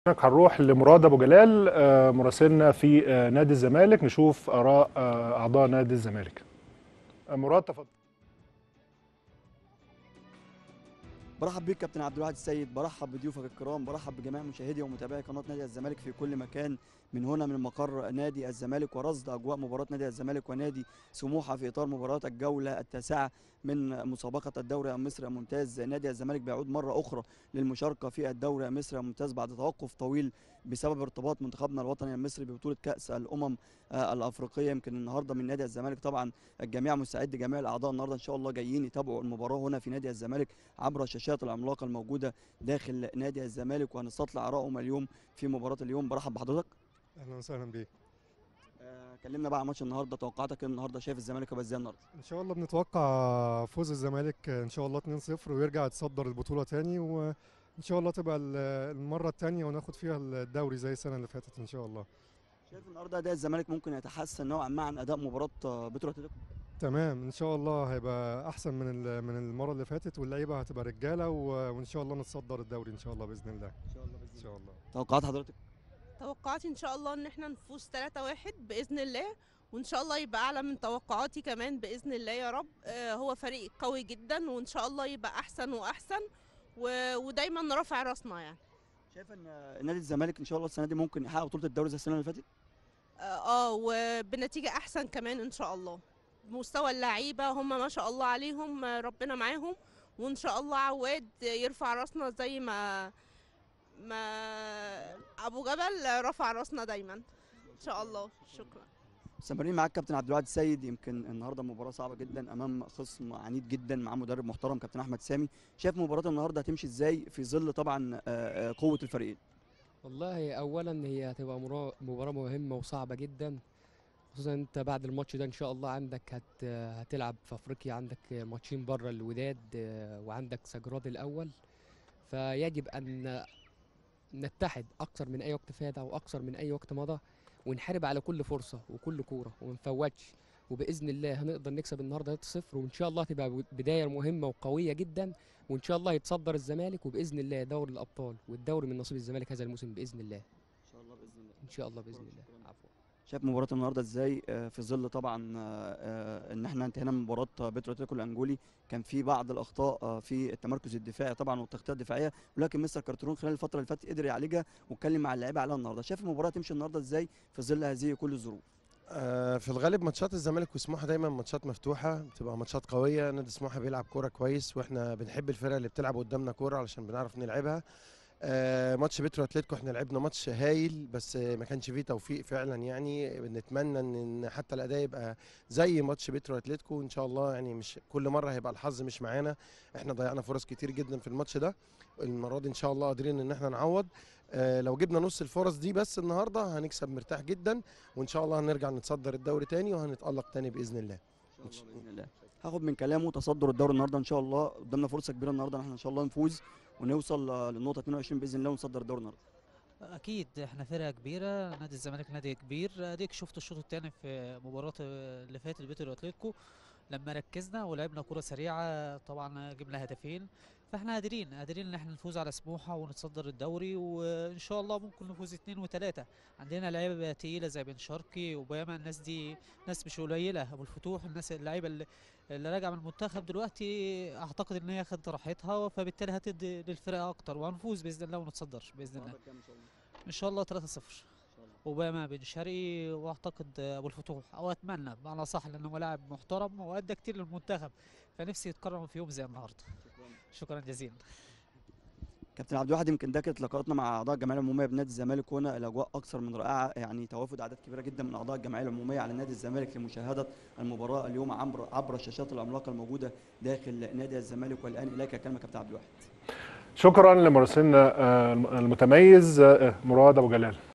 هنروح لمراد ابو جلال آه، مراسلنا في آه، نادي الزمالك نشوف اراء آه، اعضاء نادي الزمالك آه، مراد تفضل برحب بيك كابتن عبد الواحد السيد برحب بضيوفك الكرام برحب بجميع مشاهدي ومتابعي قناه نادي الزمالك في كل مكان من هنا من مقر نادي الزمالك ورصد اجواء مباراه نادي الزمالك ونادي سموحه في اطار مباراه الجوله التاسعه من مسابقه الدوري المصري الممتاز نادي الزمالك بيعود مره اخرى للمشاركه في الدوري المصري الممتاز بعد توقف طويل بسبب ارتباط منتخبنا الوطني المصري ببطوله كاس الامم آه، الافريقيه يمكن النهارده من نادي الزمالك طبعا الجميع مستعد جميع الاعضاء النهارده ان شاء الله جايين يتابعوا المباراه هنا في نادي الزمالك عبر الشاشات العملاقه الموجوده داخل نادي الزمالك وهنستطلع ارائهم اليوم في مباراه اليوم برحب بحضرتك اهلا وسهلا بيك آه، كلمنا بقى عن ماتش النهارده توقعاتك إيه النهارده شايف الزمالك هيبقى ازاي النهارده ان شاء الله بنتوقع فوز الزمالك ان شاء الله 2-0 ويرجع يتصدر البطوله تاني وان شاء الله تبقى ال- المره الثانيه وناخد فيها الدوري زي السنه اللي فاتت ان شاء الله شايف النهارده اداء الزمالك ممكن يتحسن نوعا ما عن اداء مباراه آه، بترو اتلتيكو تمام ان شاء الله هيبقى احسن من ال- من المره اللي فاتت واللعيبه هتبقى رجاله و- وان شاء الله نتصدر الدوري ان شاء الله باذن الله ان شاء الله باذن ان شاء الله توقعات حضرتك توقعاتي ان شاء الله ان احنا نفوز 3-1 باذن الله وان شاء الله يبقى اعلى من توقعاتي كمان باذن الله يا رب آه، هو فريق قوي جدا وان شاء الله يبقى احسن واحسن و... ودايما رافع راسنا يعني شايف ان آه، نادي الزمالك ان شاء الله السنه دي ممكن يحقق بطوله الدوري زي السنه اللي فاتت اه آه، وبنتيجه احسن كمان ان شاء الله مستوى اللعيبه هم ما شاء الله عليهم آه، ربنا معاهم وان شاء الله عواد يرفع راسنا زي ما ما ابو جبل رفع راسنا دايما ان شاء الله شكرا مستمرين معاك كابتن عبد الواحد السيد يمكن النهارده مباراه صعبه جدا امام خصم عنيد جدا مع مدرب محترم كابتن احمد سامي شايف مباراه النهارده هتمشي ازاي في ظل طبعا آه، آه، قوه الفريقين والله اولا هي هتبقى مرا- مباراه مهمه وصعبه جدا خصوصا انت بعد الماتش ده ان شاء الله عندك هت هتلعب في افريقيا عندك ماتشين بره الوداد آه، وعندك سجراد الاول فيجب ان نتحد اكثر من اي وقت فات او اكثر من اي وقت مضى ونحارب على كل فرصه وكل كوره وما نفوتش وباذن الله هنقدر نكسب النهارده 3-0 وان شاء الله تبقى بدايه مهمه وقويه جدا وان شاء الله يتصدر الزمالك وباذن الله دوري الابطال والدوري من نصيب الزمالك هذا الموسم باذن الله ان شاء الله باذن الله ان شاء الله باذن الله عفوا شايف مباراه النهارده ازاي آه، في ظل طبعا آه، آه، ان احنا انتهينا من مباراه بترو اتلتيكو الانجولي كان في بعض الاخطاء آه، في التمركز الدفاعي طبعا والتغطيه الدفاعيه ولكن مستر كارترون خلال الفتره اللي فاتت قدر يعالجها واتكلم مع اللعيبه عليها النهارده شايف المباراه تمشي النهارده ازاي في ظل هذه كل الظروف آه، في الغالب ماتشات الزمالك وسموحه دايما ماتشات مفتوحه بتبقى ماتشات قويه نادي سموحه بيلعب كوره كويس واحنا بنحب الفرق اللي بتلعب قدامنا كوره علشان بنعرف نلعبها آه، ماتش بيترو اتلتيكو احنا لعبنا ماتش هايل بس آه، ما كانش فيه توفيق فعلا يعني بنتمنى ان إن حتى الاداء يبقى زي ماتش بيترو اتلتيكو ان شاء الله يعني مش كل مره هيبقى الحظ مش معانا احنا ضيعنا فرص كتير جدا في الماتش ده المره دي ان شاء الله قادرين ان احنا نعوض آه، لو جبنا نص الفرص دي بس النهارده هنكسب مرتاح جدا وان شاء الله هنرجع نتصدر الدوري تاني وهنتالق تاني باذن الله ان شاء الله باذن الله هاخد من كلامه تصدر الدوري النهارده ان شاء الله قدامنا فرصه كبيره النهارده ان احنا ان شاء الله نفوز ونوصل آه، للنقطه 22 باذن الله ونصدر الدوري النهارده اكيد احنا فرقه كبيره نادي الزمالك نادي كبير اديك شفت الشوط الثاني في مباراه اللي فاتت بيتر اتلتيكو لما ركزنا ولعبنا كره سريعه طبعا جبنا هدفين فاحنا قادرين قادرين ان احنا نفوز على سموحه ونتصدر الدوري وان شاء الله ممكن نفوز اثنين وثلاثه عندنا لعيبه تقيله زي بن شرقي وبياما الناس دي ناس مش قليله ابو الفتوح الناس اللعيبه اللي, اللي راجعه من المنتخب دلوقتي اعتقد ان هي خدت راحتها فبالتالي هتدي للفرقه اكتر وهنفوز باذن الله ونتصدر باذن الله ان شاء الله 3-0 وباما بن شرقي واعتقد ابو الفتوح او اتمنى بمعنى صح لانه لاعب محترم وادى كتير للمنتخب فنفسي يتكرم في يوم زي النهارده شكرا جزيلا كابتن عبد الواحد يمكن ده كانت لقاءاتنا مع اعضاء الجمعيه العموميه بنادي الزمالك هنا الاجواء اكثر من رائعه يعني توافد اعداد كبيره جدا من اعضاء الجمعيه العموميه على نادي الزمالك لمشاهده المباراه اليوم عبر عبر الشاشات العملاقه الموجوده داخل نادي الزمالك والان اليك الكلمه كابتن عبد الواحد شكرا لمراسلنا آه، المتميز آه، مراد ابو جلال